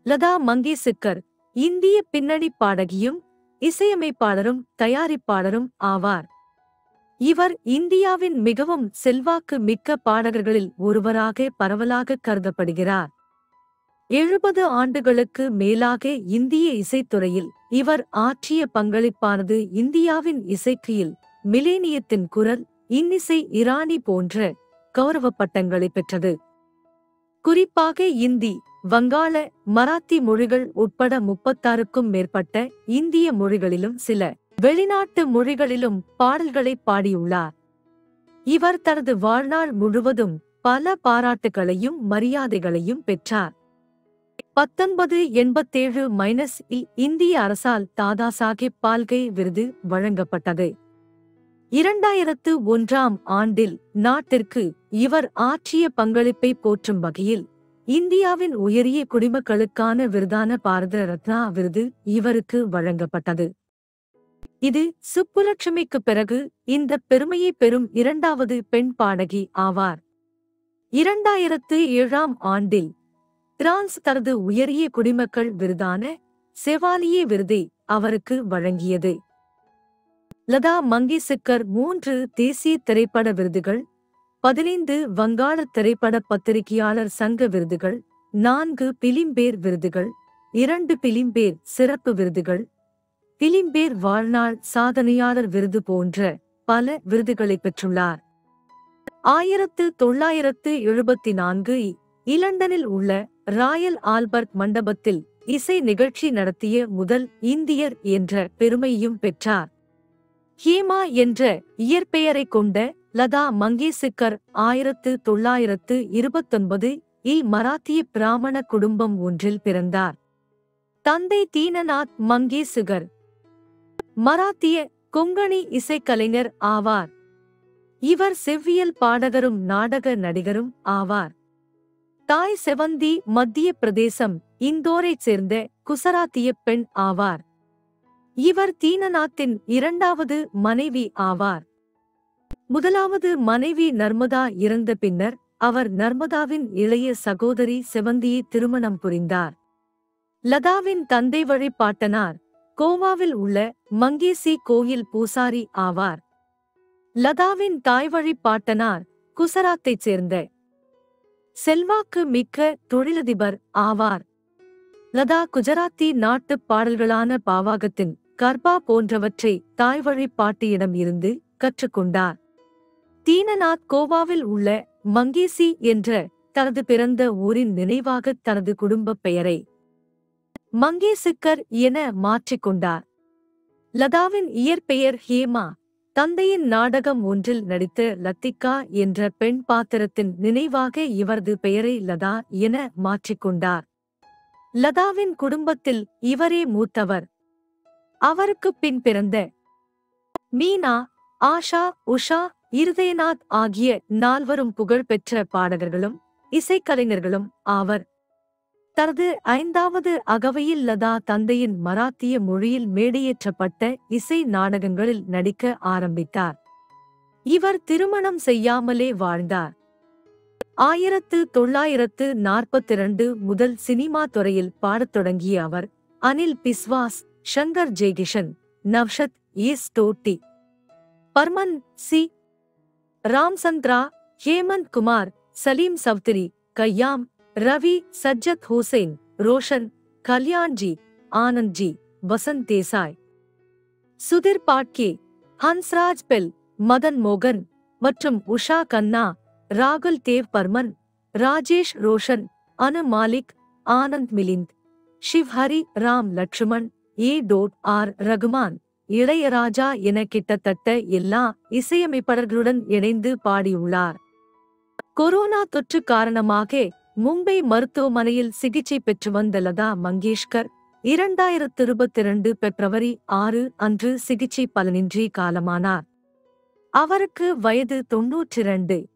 லதா மங்கேஷ்கர் இந்திய பின்னணி பாடகியும் இசையமைப்பாளரும் தயாரிப்பாளரும் ஆவார் இவர் இந்தியாவின் மிகவும் செல்வாக்கு மிக்க பாடகர்களில் ஒருவராக பரவலாக கருதப்படுகிறார் எழுபது ஆண்டுகளுக்கு மேலாக இந்திய இசைத்துறையில் இவர் ஆற்றிய பங்களிப்பானது இந்தியாவின் இசைக்கியில் மிலேனியத்தின் குரல் இன்னிசை இராணி போன்ற கௌரவ பட்டங்களை பெற்றது குறிப்பாக இந்தி வங்காள மராத்தி மொழிகள் உட்பட முப்பத்தாறுக்கும் மேற்பட்ட இந்திய மொழிகளிலும் சில வெளிநாட்டு மொழிகளிலும் பாடல்களை பாடியுள்ளார் இவர் தனது வாழ்நாள் முழுவதும் பல பாராட்டுகளையும் மரியாதைகளையும் பெற்றார் பத்தொன்பது எண்பத்தேழு மைனஸ் இல் இந்திய அரசால் தாதா சாஹிப் பால்கே விருது வழங்கப்பட்டது இரண்டாயிரத்து ஒன்றாம் ஆண்டில் நாட்டிற்கு இவர் ஆற்றிய பங்களிப்பை போற்றும் வகையில் இந்தியாவின் உயரிய குடிமக்களுக்கான விருதான பாரத ரத்னா விருது இவருக்கு வழங்கப்பட்டது இது சுப்புலட்சுமிக்கு பிறகு இந்த பெருமையை பெறும் இரண்டாவது பெண் பாடகி ஆவார் இரண்டாயிரத்து ஏழாம் ஆண்டில் பிரான்ஸ் தனது உயரிய குடிமக்கள் விருதான செவாலியே விருதை அவருக்கு வழங்கியது லதா மங்கேஷ்கர் மூன்று தேசிய திரைப்பட விருதுகள் பதினைந்து வங்காள திரைப்பட பத்திரிகையாளர் சங்க விருதுகள் நான்கு பிலிம்பேர் விருதுகள் இரண்டு பிலிம்பேர் சிறப்பு விருதுகள் பிலிம்பேர் வாழ்நாள் சாதனையாளர் விருது போன்ற பல விருதுகளை பெற்றுள்ளார் ஆயிரத்து தொள்ளாயிரத்து எழுபத்தி நான்கு இலண்டனில் உள்ள ராயல் ஆல்பர்ட் மண்டபத்தில் இசை நிகழ்ச்சி நடத்திய முதல் இந்தியர் என்ற பெருமையும் பெற்றார் ஹேமா என்ற இயற்பெயரைக் கொண்ட லதா மங்கேஷ்கர் ஆயிரத்து தொள்ளாயிரத்து இருபத்தொன்பது இல் மராத்திய பிராமண குடும்பம் ஒன்றில் பிறந்தார் தந்தை தீனநாத் மங்கேஷ்கர் மராத்திய கொங்கணி இசைக்கலைஞர் ஆவார் இவர் செவ்வியல் பாடகரும் நாடக நடிகரும் ஆவார் தாய் செவந்தி மத்திய பிரதேசம் இந்தோரைச் சேர்ந்த குசராத்திய பெண் ஆவார் இவர் தீனநாத்தின் இரண்டாவது மனைவி ஆவார் முதலாவது மனைவி நர்மதா இறந்த பின்னர் அவர் நர்மதாவின் இளைய சகோதரி செவந்தியை திருமணம் புரிந்தார் லதாவின் தந்தை வழி பாட்டனார் கோவாவில் உள்ள மங்கேசி கோயில் பூசாரி ஆவார் லதாவின் தாய்வழி பாட்டனார் குசராத்தைச் சேர்ந்த செல்வாக்கு மிக்க தொழிலதிபர் ஆவார் லதா குஜராத்தி நாட்டுப் பாடல்களான பாவாகத்தின் கர்பா போன்றவற்றை தாய்வழி பாட்டியிடம் இருந்து கற்றுக்கொண்டார் தீனநாத் கோவாவில் உள்ள மங்கேசி என்ற தனது பிறந்த ஊரின் நினைவாக தனது குடும்பப் பெயரை மங்கேசுக்கர் என மாற்றிக்கொண்டார் லதாவின் இயற்பெயர் ஹேமா தந்தையின் நாடகம் ஒன்றில் நடித்த லத்திகா என்ற பெண் பாத்திரத்தின் நினைவாக இவரது பெயரை லதா என மாற்றிக்கொண்டார் லதாவின் குடும்பத்தில் இவரே மூத்தவர் அவருக்குப் பின் பிறந்த மீனா ஆஷா உஷா இருதயநாத் ஆகிய நால்வரும் புகழ்பெற்ற பாடகர்களும் இசைக்கலைஞர்களும் ஆவர் தனது ஐந்தாவது அகவையில் லதா தந்தையின் மராத்திய மொழியில் மேடையேற்றப்பட்ட இசை நாடகங்களில் நடிக்க ஆரம்பித்தார் இவர் திருமணம் செய்யாமலே வாழ்ந்தார் ஆயிரத்து தொள்ளாயிரத்து நாற்பத்திரண்டு முதல் சினிமா துறையில் பாடத் தொடங்கிய அவர் அனில் பிஸ்வாஸ் ஷங்கர் ஜெய்கிஷன் நவ்ஷத் எஸ் டோட்டி பர்மன் சி ராம்சந்திரா ஹேமந்த் குமார் சலீம் சவ்திரி கையாம் ரவி சஜ்ஜத் ஹுசைன் ரோஷன் கல்யாண்ஜி ஆனந்த்ஜி வசந்த் தேசாய் சுதிர் பாட்கே ஹன்ஸ்ராஜ் பெல் மதன் மோகன் மற்றும் உஷா கன்னா ராகுல் தேவ் பர்மன் ராஜேஷ் ரோஷன் அனு மாலிக் ஆனந்த் மிலிந்த் ஷிவ்ஹரி ராம் லட்சுமண் ஏ டோட் ஆர் ரகுமான் இளையராஜா என கிட்டத்தட்ட எல்லா இசையமைப்பாளர்களுடன் இணைந்து பாடியுள்ளார் கொரோனா தொற்று காரணமாக மும்பை மருத்துவமனையில் சிகிச்சை பெற்று வந்த லதா மங்கேஷ்கர் இரண்டாயிரத்து இருபத்திரண்டு பிப்ரவரி ஆறு அன்று சிகிச்சை பலனின்றி காலமானார் அவருக்கு வயது தொன்னூற்றிரண்டு